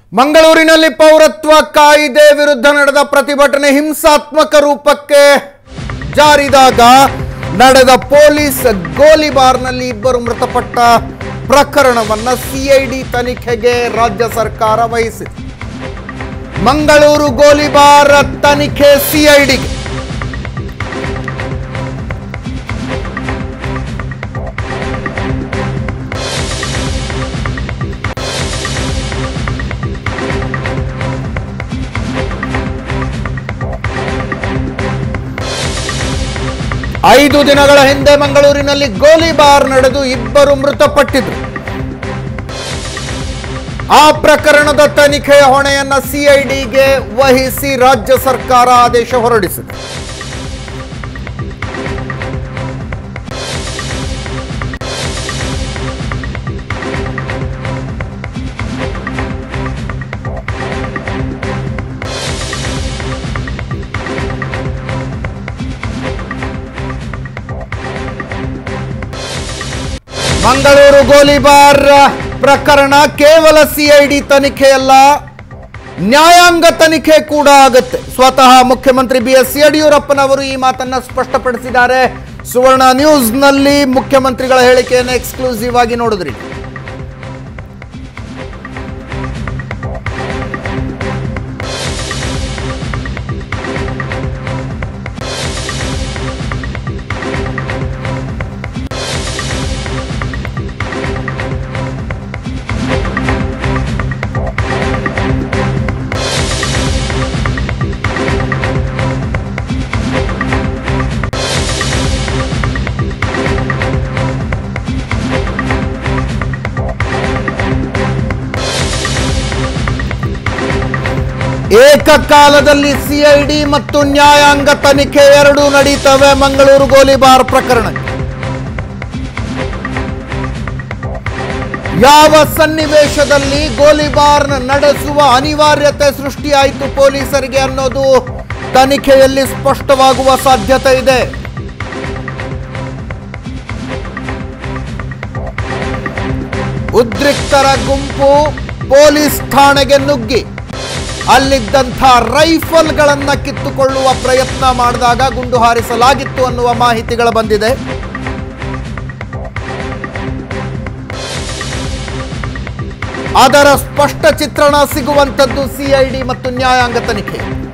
ಮಂಗಳೂರಿನಲ್ಲಿ ಪೌರತ್ವ ಕಾಯ್ದೆ ವಿರುದ್ಧ ನಡೆದ ಪ್ರತಿಭಟನೆ ಹಿಂಸಾತ್ಮಕ ರೂಪಕ್ಕೆ ಜಾರಿದಾಗ ನಡೆದ ಪೊಲೀಸ್ ಗೋಲಿಬಾರ್ನಲ್ಲಿ ಇಬ್ಬರು ಮೃತಪಟ್ಟ ಪ್ರಕರಣವನ್ನ ಸಿಐಡಿ ತನಿಖೆಗೆ ರಾಜ್ಯ ಸರ್ಕಾರ ವಹಿಸಿದೆ ಮಂಗಳೂರು ಗೋಲಿಬಾರ್ ತನಿಖೆ ಸಿಐಡಿಗೆ ಐದು ದಿನಗಳ ಹಿಂದೆ ಮಂಗಳೂರಿನಲ್ಲಿ ಗೋಲಿಬಾರ್ ನಡೆದು ಇಬ್ಬರು ಮೃತಪಟ್ಟಿದ್ರು ಆ ಪ್ರಕರಣದ ತನಿಖೆಯ ಹೊಣೆಯನ್ನ ಸಿಐಡಿಗೆ ವಹಿಸಿ ರಾಜ್ಯ ಸರ್ಕಾರ ಆದೇಶ ಹೊರಡಿಸಿದೆ ಮಂಗಳೂರು ಗೋಲಿಬಾರ್ ಪ್ರಕರಣ ಕೇವಲ ಸಿಐಡಿ ತನಿಖೆಯಲ್ಲ ನ್ಯಾಯಾಂಗ ತನಿಖೆ ಕೂಡ ಆಗುತ್ತೆ ಸ್ವತಃ ಮುಖ್ಯಮಂತ್ರಿ ಬಿ ಎಸ್ ಯಡಿಯೂರಪ್ಪನವರು ಈ ಮಾತನ್ನ ಸ್ಪಷ್ಟಪಡಿಸಿದ್ದಾರೆ ಸುವರ್ಣ ನ್ಯೂಸ್ನಲ್ಲಿ ಮುಖ್ಯಮಂತ್ರಿಗಳ ಹೇಳಿಕೆಯನ್ನು ಎಕ್ಸ್ಕ್ಲೂಸಿವ್ ಆಗಿ ನೋಡಿದ್ರಿ ಏಕಕಾಲದಲ್ಲಿ ಸಿಐಡಿ ಮತ್ತು ನ್ಯಾಯಾಂಗ ತನಿಖೆ ಎರಡೂ ನಡೀತವೆ ಮಂಗಳೂರು ಗೋಲಿಬಾರ್ ಪ್ರಕರಣ ಯಾವ ಸನ್ನಿವೇಶದಲ್ಲಿ ಗೋಲಿಬಾರ್ ನಡೆಸುವ ಅನಿವಾರ್ಯತೆ ಸೃಷ್ಟಿಯಾಯಿತು ಪೊಲೀಸರಿಗೆ ಅನ್ನೋದು ತನಿಖೆಯಲ್ಲಿ ಸ್ಪಷ್ಟವಾಗುವ ಸಾಧ್ಯತೆ ಇದೆ ಉದ್ರಿಕ್ತರ ಗುಂಪು ಪೊಲೀಸ್ ಠಾಣೆಗೆ ನುಗ್ಗಿ ಅಲ್ಲಿದ್ದಂಥ ರೈಫಲ್ಗಳನ್ನ ಕಿತ್ತುಕೊಳ್ಳುವ ಪ್ರಯತ್ನ ಮಾಡಿದಾಗ ಗುಂಡು ಹಾರಿಸಲಾಗಿತ್ತು ಅನ್ನುವ ಮಾಹಿತಿಗಳು ಬಂದಿದೆ ಅದರ ಸ್ಪಷ್ಟ ಚಿತ್ರಣ ಸಿಗುವಂಥದ್ದು ಸಿಐಡಿ ಮತ್ತು ನ್ಯಾಯಾಂಗ ತನಿಖೆ